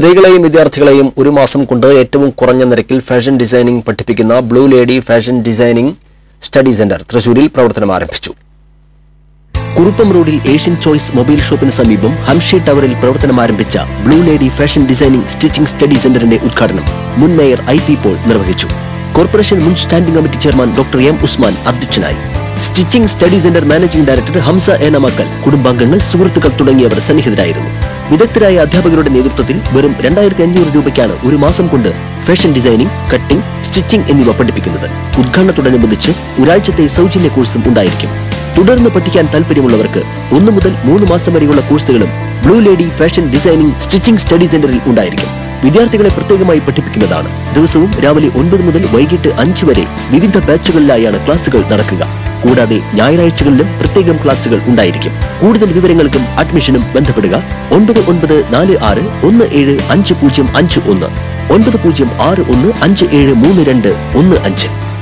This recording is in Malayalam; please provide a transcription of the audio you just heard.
സ്ത്രീകളെയും വിദ്യാർത്ഥികളെയും ഒരു മാസം കൊണ്ട് ഏറ്റവും കുറഞ്ഞ നിരക്കിൽ ഫാഷൻ ഡിസൈനിംഗ് പഠിപ്പിക്കുന്ന blue lady fashion designing study centre തൃശൂരിൽ പ്രവർത്തനം ആരംഭിച്ചു കുറുപ്പം റോഡിൽ ഏഷ്യൻ ചോയ്സ് മൊബൈൽ ഷോപ്പിന് സമീപം ഹംഷി ടവറിൽ പ്രവർത്തനം ആരംഭിച്ച blue lady fashion designing stitching study സെന്ററിന്റെ ഉദ്ഘാടനം മുൻ മേയർ ഐ പി പോൾ നിർവഹിച്ചു കോർപ്പറേഷൻ മുൻ standing committee chairman doctor M Usman അധ്യക്ഷനായി stitching study centre managing director Hamsa Enamakkal കുടുംബാംഗങ്ങൾ സുഹൃത്തുക്കൾ തുടങ്ങിയവർ സന്നിഹിതരായിരുന്നു വിദഗ്ധരായ അധ്യാപകരുടെ നേതൃത്വത്തിൽ വെറും രണ്ടായിരത്തി അഞ്ഞൂറ് രൂപയ്ക്കാണ് ഒരു മാസം കൊണ്ട് ഫാഷൻ ഡിസൈനിംഗ് കട്ടിംഗ് സ്റ്റിച്ചിംഗ് എന്നിവ പഠിപ്പിക്കുന്നത് ഉദ്ഘാടനത്തോടനുബന്ധിച്ച് ഒരാഴ്ചത്തെ സൗജന്യ കോഴ്സും ഉണ്ടായിരിക്കും തുടർന്ന് പഠിക്കാൻ താല്പര്യമുള്ളവർക്ക് ഒന്നു മുതൽ മൂന്ന് മാസം വരെയുള്ള കോഴ്സുകളും blue lady fashion designing stitching study സെന്ററിൽ ഉണ്ടായിരിക്കും വിദ്യാർത്ഥികളെ പ്രത്യേകമായി പഠിപ്പിക്കുന്നതാണ് ദിവസവും രാവിലെ ഒൻപത് മുതൽ വൈകിട്ട് അഞ്ചു വരെ വിവിധ ബാച്ചുകളിലായാണ് ക്ലാസുകൾ നടക്കുക കൂടാതെ ഞായറാഴ്ചകളിലും പ്രത്യേകം ക്ലാസുകൾ ഉണ്ടായിരിക്കും കൂടുതൽ വിവരങ്ങൾക്കും അഡ്മിഷനും ബന്ധപ്പെടുക ഒൻപത് ഒൻപത് നാല് ആറ് ഒന്ന് ഏഴ് അഞ്ച് പൂജ്യം അഞ്ച് ഒന്ന് ഒൻപത് പൂജ്യം ആറ് ഒന്ന് അഞ്ച് ഏഴ് മൂന്ന് രണ്ട് ഒന്ന് അഞ്ച്